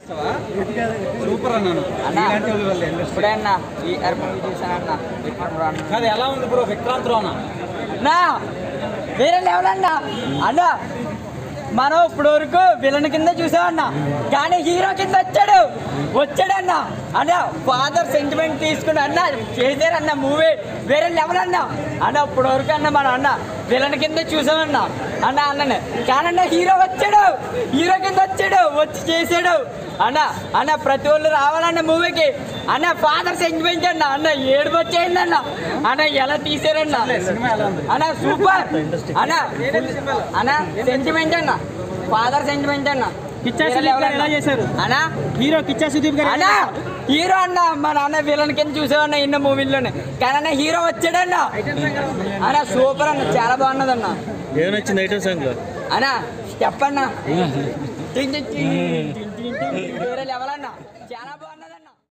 Super అన్నాను అన్నా. ఇలాంటి వాళ్ళ వల్ల industry. ఇప్పుడే అన్న ఈ ఎర్ మూవీ చూసానన్న విక్రమ్ రాన్ కాదు ఎలా ఉంది బ్రో విక్రాంత్ రోనా నా వేరే లెవెల్ అన్న అన్న మనం ఇప్పుడు వరకు విలన్ కింద చూసామన్న కానీ హీరో కింద వచ్చాడు వచ్చాడన్న అన్న ఫాదర్ సెంటిమెంట్ తీసుకుని అన్న చేశారన్న మూవీ వేరే లెవెల్ అన్న అన్న ఇప్పుడు వరకు అన్న మనం అన్న విలన్ కింద చూసామన్న అన్న అన్ననే కానీ అన్న హీరో వచ్చాడు హీరో కింద వచ్చాడు వచ్చి చేశాడు అన్న అన్న ప్రతి ఒళ్ళు రావాలన్న మూవీకి అన్న ఫాదర్ సెంటిమెంట్ అన్న అన్న ఏడుపు వచ్చేయండి అన్న అన్న ఎలా తీసారన్న సినిమా ఎలా ఉంది అన్న సూపర్ అన్న అన్న సెంటిమెంట్ అన్న ఫాదర్ సెంటిమెంట్ అన్న కిచ్చా వేరే సుదీప్ level గారు ఎలా అన్న. చేశారు? అన్న హీరో కిచ్చా సుదీప్ గారు అన్న హీరో అన్న మా నాన్న విలన్ కింద చూసావన్న ఇన్న మూవీల్లోనే కానీ అన్న హీరో వచ్చాడన్న అన్న సూపర్ అన్న చాలా బాగున్నది అన్న ఏం నచ్చింది ఐటమ్ సాంగ్ లో అన్న చెప్పన్న వేరే లెవెల్ అన్న చాలా బాగున్నది అన్న